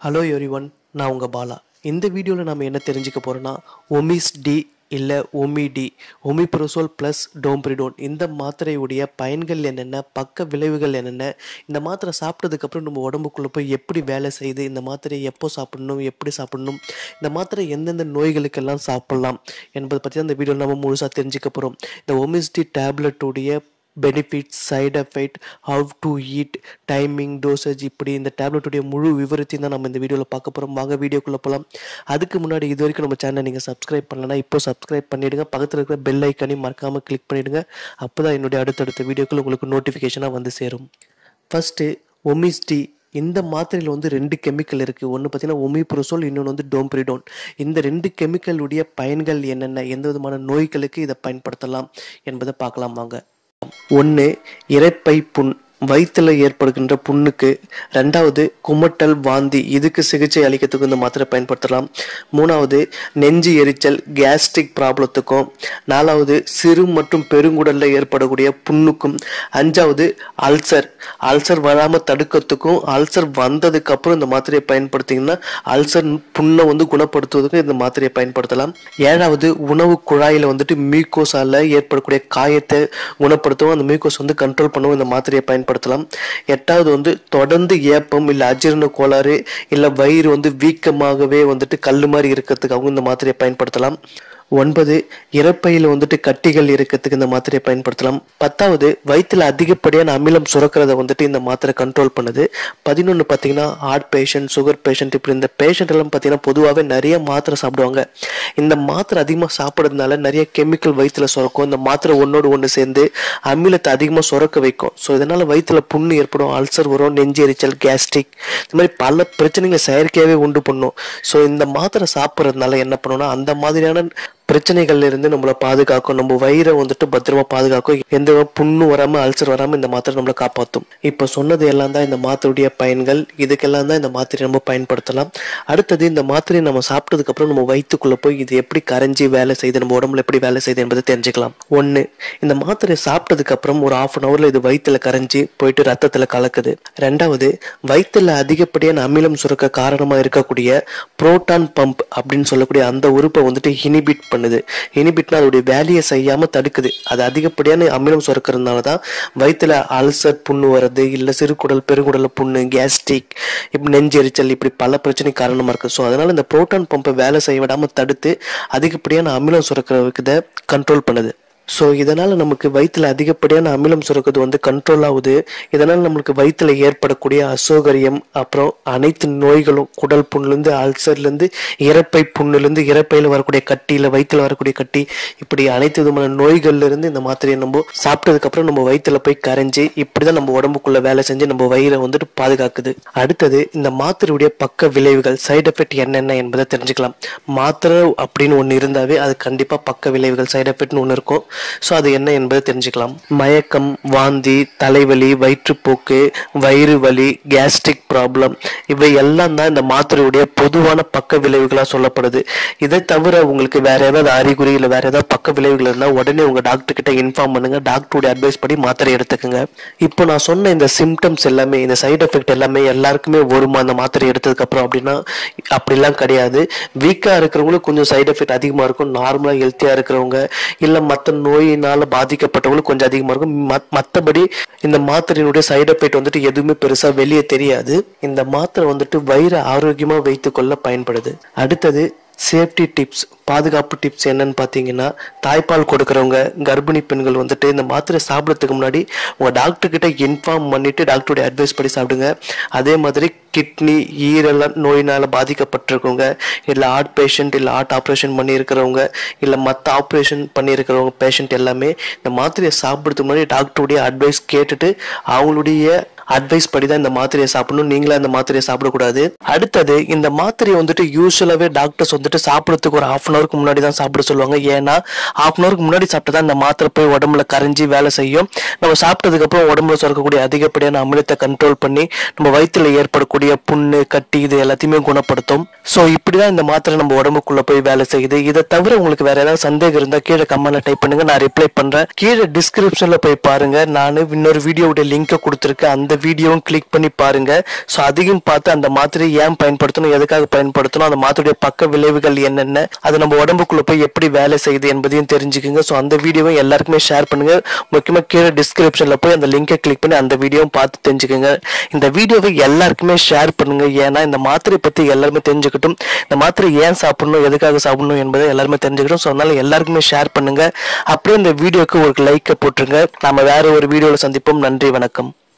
hello everyone நான் உங்கள் பாலா இந்த வீடியோவில் நம்ம என்ன தெரிஞ்சுக்க போகிறோன்னா ஒமிஸ் டி இல்லை ஒமிடி ஒமிப்ரோசோல் ப்ளஸ் டோம்ப்ரிடோன் இந்த மாத்திரையுடைய பயன்கள் என்னென்ன பக்க விளைவுகள் என்னென்ன இந்த மாத்திரை சாப்பிட்டதுக்கப்புறம் நம்ம உடம்புக்குள்ளே போய் எப்படி வேலை செய்யுது இந்த மாத்திரையை எப்போ சாப்பிடணும் எப்படி சாப்பிடணும் இந்த மாத்திரை எந்தெந்த நோய்களுக்கெல்லாம் சாப்பிடலாம் என்பதை பற்றி தான் இந்த வீடியோவில் நம்ம முழுசாக தெரிஞ்சுக்க போகிறோம் இந்த ஒமிஸ்டி டேப்லெட்டுடைய benefits side effect how to eat timing dosage இப்படி இந்த டேப்லெட்டுடைய முழு விவரத்தையும் தான் நம்ம இந்த வீடியோவில் பார்க்க போகிறோம் வாங்க வீடியோக்குள்ளே போகலாம் அதுக்கு முன்னாடி இது வரைக்கும் நம்ம சேனலை நீங்கள் சப்ஸ்கிரைப் பண்ணலன்னா இப்போ சப்ஸ்கிரைப் பண்ணிவிடுங்க பக்கத்தில் இருக்கிற பெல் ஐக்கனையும் மறக்காமல் கிளிக் பண்ணிவிடுங்க அப்போ தான் என்னுடைய அடுத்தடுத்த வீடியோக்கள் உங்களுக்கு நோட்டிஃபிகேஷனாக வந்து சேரும் ஃபஸ்ட்டு ஒமிஸ்டி இந்த மாத்திரையில் வந்து ரெண்டு கெமிக்கல் இருக்குது ஒன்று பார்த்தீங்கன்னா ஒமிப்ரோசோல் இன்னொன்று வந்து டோம்ப்ரிடோன் இந்த ரெண்டு கெமிக்கலுடைய பயன்கள் என்னென்ன எந்த விதமான நோய்களுக்கு இதை பயன்படுத்தலாம் என்பதை பார்க்கலாம் வாங்க ஒன்று இரைப்பை புண் வயிற்றில் ஏற்படுகின்ற புண்ணுக்கு ரெண்டாவது குமட்டல் வாந்தி இதுக்கு சிகிச்சை அளிக்கிறதுக்கு இந்த மாத்திரை பயன்படுத்தலாம் மூணாவது நெஞ்சு எரிச்சல் கேஸ்ட்ரிக் ப்ராப்ளத்துக்கும் நாலாவது சிறு மற்றும் பெருங்குடலில் ஏற்படக்கூடிய புண்ணுக்கும் அஞ்சாவது அல்சர் அல்சர் வராமல் தடுக்கிறதுக்கும் அல்சர் வந்ததுக்கு அப்புறம் இந்த மாத்திரையை பயன்படுத்திங்கன்னா அல்சர் புண்ணை வந்து குணப்படுத்துவதற்கு இந்த மாத்திரையை பயன்படுத்தலாம் ஏழாவது உணவு குழாயில் வந்துட்டு மீக்கோஸால் ஏற்படக்கூடிய காயத்தை குணப்படுத்தவும் அந்த மீக்கோஸ் வந்து கண்ட்ரோல் பண்ணவும் இந்த மாத்திரையை பயன்படுத்தலாம் எட்டாவது வந்து தொடர்ந்து ஏப்பம் இல்லை அஜீரண கோளாறு இல்லை வயிறு வந்து வீக்கமாகவே வந்துட்டு கல் மாதிரி இருக்கிறதுக்காகவும் இந்த மாத்திரையை பயன்படுத்தலாம் ஒன்பது இறப்பையில் வந்துட்டு கட்டிகள் இருக்கிறதுக்கு இந்த மாத்திரையை பயன்படுத்தலாம் பத்தாவது வயிற்றில் அதிகப்படியான அமிலம் சுரக்கிறத வந்துட்டு இந்த மாத்திரை கண்ட்ரோல் பண்ணுது பதினொன்று பார்த்தீங்கன்னா ஹார்ட் பேஷண்ட் சுகர் பேஷண்ட் இப்படி இந்த பேஷண்ட் எல்லாம் பார்த்தீங்கன்னா பொதுவாகவே நிறைய மாத்திரை சாப்பிடுவாங்க இந்த மாத்திரை அதிகமாக சாப்பிட்றதுனால நிறைய கெமிக்கல் வயிற்றில் சுரக்கும் இந்த மாத்திரை ஒன்றோடு ஒன்று சேர்ந்து அமிலத்தை அதிகமாக சுரக்க வைக்கும் ஸோ இதனால் வயிற்றில் புண்ணு ஏற்படும் அல்சர் வரும் நெஞ்சு எரிச்சல் கேஸ்ட்ரிக் இந்த மாதிரி பல பிரச்சனைகளை செயற்கையாகவே உண்டு பண்ணும் ஸோ இந்த மாத்திரை சாப்பிட்றதுனால என்ன பண்ணுன்னா அந்த மாதிரியான பிரச்சனைகள்ல இருந்து நம்மளை பாதுகாக்கும் நம்ம வயிறை வந்துட்டு பத்திரமா பாதுகாக்கும் எந்த புண்ணும் வராம அல்சர் வராம இந்த மாத்திரை நம்மளை காப்பாற்றும் இப்ப சொன்னது எல்லாம் தான் இந்த மாத்திரையுடைய பயன்கள் இதுக்கெல்லாம் தான் இந்த மாத்திரை நம்ம பயன்படுத்தலாம் அடுத்தது இந்த மாத்திரையை நம்ம சாப்பிட்டதுக்கு அப்புறம் நம்ம வயிற்றுக்குள்ள போய் இது எப்படி கரைஞ்சி வேலை செய்யுது நம்ம உடம்புல எப்படி வேலை செய்யுது என்பதை தெரிஞ்சுக்கலாம் ஒண்ணு இந்த மாத்திரையை சாப்பிட்டதுக்கு அப்புறம் ஒரு ஆஃப் அன் ஹவர்ல இது வயிற்றுல கரைஞ்சி போயிட்டு ரத்தத்துல கலக்குது ரெண்டாவது வயிற்றுல அதிகப்படியான அமிலம் சுரக்க காரணமா இருக்கக்கூடிய புரோட்டான் பம்ப் அப்படின்னு சொல்லக்கூடிய அந்த உறுப்பை வந்துட்டு இனிபிட் பண்ணுது இனிபிட்னா அதோடைய வேலையை செய்யாம தடுக்குது அது அதிகப்படியான அமிலம் சுரக்கிறதுனால தான் வயிற்றுல அல்சர் புண்ணு வர்றது இல்லை சிறுகுடல் பெருங்குடல புண்ணு கேஸ்ட்ரிக் இப்படி நெஞ்செரிச்சல் இப்படி பல பிரச்சனை காரணமா இருக்கு ஸோ அதனால இந்த புரோட்டான் பம்பை வேலை செய்ய விடாம தடுத்து அதிகப்படியான அமிலம் சுரக்கிறதுக்கு இதை கண்ட்ரோல் பண்ணுது ஸோ இதனால் நமக்கு வயிற்றில் அதிகப்படியான அமிலம் சுரக்கிறது வந்து கண்ட்ரோல் ஆகுது இதனால் நம்மளுக்கு வயிற்றில் ஏற்படக்கூடிய அசௌகரியம் அப்புறம் அனைத்து நோய்களும் குடல் புண்ணுலேருந்து அல்சர்லேருந்து இறப்பை புண்ணுலேருந்து இறப்பையில் வரக்கூடிய கட்டி இல்லை வயிற்றில் வரக்கூடிய கட்டி இப்படி அனைத்து விதமான நோய்கள்லேருந்து இந்த மாத்திரையை நம்ம சாப்பிட்டதுக்கப்புறம் நம்ம வயிற்றில் போய் கரைஞ்சி இப்படி தான் நம்ம உடம்புக்குள்ள வேலை செஞ்சு நம்ம வயிறை வந்துட்டு பாதுகாக்குது அடுத்தது இந்த மாத்திரையுடைய பக்க விளைவுகள் சைடு எஃபெக்ட் என்னென்ன என்பதை தெரிஞ்சுக்கலாம் மாத்திரை அப்படின்னு ஒன்று இருந்தாவே அது கண்டிப்பாக பக்க விளைவுகள் சைடு எஃபெக்ட்னு ஒன்று இருக்கும் ஸோ அது என்ன என்பதை தெரிஞ்சுக்கலாம் மயக்கம் வாந்தி தலைவலி வயிற்றுப்போக்கு வயிறு வலி கேஸ்ட்ரிக் ப்ராப்ளம் இவை எல்லாம் தான் இந்த மாத்திரையுடைய பொதுவான பக்க விளைவுகளாக சொல்லப்படுது இதை தவிர உங்களுக்கு வேற ஏதாவது அறிகுறி இல்லை வேற ஏதாவது பக்க விளைவுகள் இருந்தால் உடனே உங்க டாக்டர் கிட்ட இன்ஃபார்ம் பண்ணுங்க டாக்டருடைய அட்வைஸ் படி மாத்திரை எடுத்துக்கோங்க இப்போ நான் சொன்ன இந்த சிம்டம்ஸ் எல்லாமே இந்த சைடு எஃபெக்ட் எல்லாமே எல்லாருக்குமே வருமா அந்த மாத்திரை எடுத்ததுக்கு அப்புறம் அப்படின்னா அப்படிலாம் கிடையாது வீக்கா இருக்கிறவங்களுக்கு கொஞ்சம் சைடு எஃபெக்ட் அதிகமா இருக்கும் நார்மலா ஹெல்த்தியா இருக்கிறவங்க இல்ல மற்ற நோயினால பாதிக்கப்பட்டவங்களுக்கு கொஞ்சம் அதிகமா இருக்கும் மத்- மத்தபடி இந்த மாத்திரையினுடைய சைடு எஃபெக்ட் வந்துட்டு எதுவுமே பெருசா வெளியே தெரியாது இந்த மாத்திரை வந்துட்டு வயிறை ஆரோக்கியமா வைத்துக்கொள்ள பயன்படுது அடுத்தது சேஃப்டி டிப்ஸ் பாதுகாப்பு டிப்ஸ் என்னன்னு பார்த்தீங்கன்னா தாய்ப்பால் கொடுக்குறவங்க கர்ப்பிணி பெண்கள் வந்துட்டு இந்த மாத்திரை சாப்பிட்றதுக்கு முன்னாடி உங்கள் டாக்டர் கிட்ட இன்ஃபார்ம் பண்ணிட்டு டாக்டருடைய அட்வைஸ் படி சாப்பிடுங்க அதே மாதிரி கிட்னி ஈரல் நோயினால் பாதிக்கப்பட்டிருக்கவங்க இல்லை ஹார்ட் பேஷண்ட் இல்லை ஹார்ட் ஆப்ரேஷன் பண்ணியிருக்கிறவங்க இல்லை மற்ற ஆப்ரேஷன் பண்ணியிருக்கிறவங்க பேஷண்ட் எல்லாமே இந்த மாத்திரையை சாப்பிட்றதுக்கு முன்னாடி டாக்டருடைய அட்வைஸ் கேட்டுட்டு அவங்களுடைய அட்வைஸ் படி தான் இந்த மாத்திரையை சாப்பிடணும் நீங்களா இந்த மாத்திரையை சாப்பிடக்கூடாது அடுத்தது இந்த மாத்திரையை வந்துட்டு யூஸ்வலாகவே டாக்டர்ஸ் வந்துட்டு சாப்பிட்றதுக்கு ஒரு ஹாஃப் அன் ஹவருக்கு முன்னாடி தான் சாப்பிட சொல்லுவாங்க ஏன்னா ஹாஃப் அன் ஹவருக்கு முன்னாடி சாப்பிட்டா தான் இந்த மாத்திரை போய் உடம்புல கரைஞ்சி வேலை செய்யும் நம்ம சாப்பிட்டதுக்கு அப்புறம் உடம்புல சுரக்கக்கூடிய அதிகப்படியான அமிலத்தை கண்ட்ரோல் பண்ணி நம்ம வயிற்றுல ஏற்படக்கூடிய புண்ணு கட்டி இது எல்லாத்தையுமே குணப்படுத்தும் ஸோ இப்படிதான் இந்த மாத்திரை நம்ம உடம்புக்குள்ள போய் வேலை செய்யுது இதை தவிர உங்களுக்கு வேற ஏதாவது சந்தேகம் இருந்தால் கீழே கமெண்ட்ல டைப் பண்ணுங்க நான் ரிப்ளை பண்றேன் கீழே டிஸ்கிரிப்ஷன்ல போய் பாருங்க நான் இன்னொரு வீடியோவுடைய லிங்கை கொடுத்துருக்கேன் அந்த வீடியோவும் கிளிக் பண்ணி பாருங்க ஸோ அதையும் பார்த்து அந்த மாத்திரையை ஏன் பயன்படுத்தணும் எதுக்காக பயன்படுத்தணும் அந்த மாத்திரையுடைய பக்க விளைவுகள் என்னென்ன அது நம்ம உடம்புக்குள்ள போய் எப்படி வேலை செய்யுது என்பதையும் தெரிஞ்சுக்குங்க ஸோ அந்த வீடியோவை எல்லாருக்குமே ஷேர் பண்ணுங்க முக்கியமாக கீழே டிஸ்கிரிப்ஷன்ல போய் அந்த லிங்கை கிளிக் பண்ணி அந்த வீடியோவும் பார்த்து தெரிஞ்சுக்கோங்க இந்த வீடியோவை எல்லாருக்குமே ஷேர் பண்ணுங்க ஏன்னா இந்த மாத்திரை பத்தி எல்லாருமே தெரிஞ்சுக்கட்டும் இந்த மாத்திரை ஏன் சாப்பிடணும் எதுக்காக சாப்பிடணும் என்பதை எல்லாருமே தெரிஞ்சுக்கட்டும் ஸோ அதனால எல்லாருக்குமே ஷேர் பண்ணுங்க அப்படியே இந்த வீடியோக்கு ஒரு லைக்கை போட்டுருங்க நாம வேற ஒரு வீடியோவில் சந்திப்போம் நன்றி வணக்கம்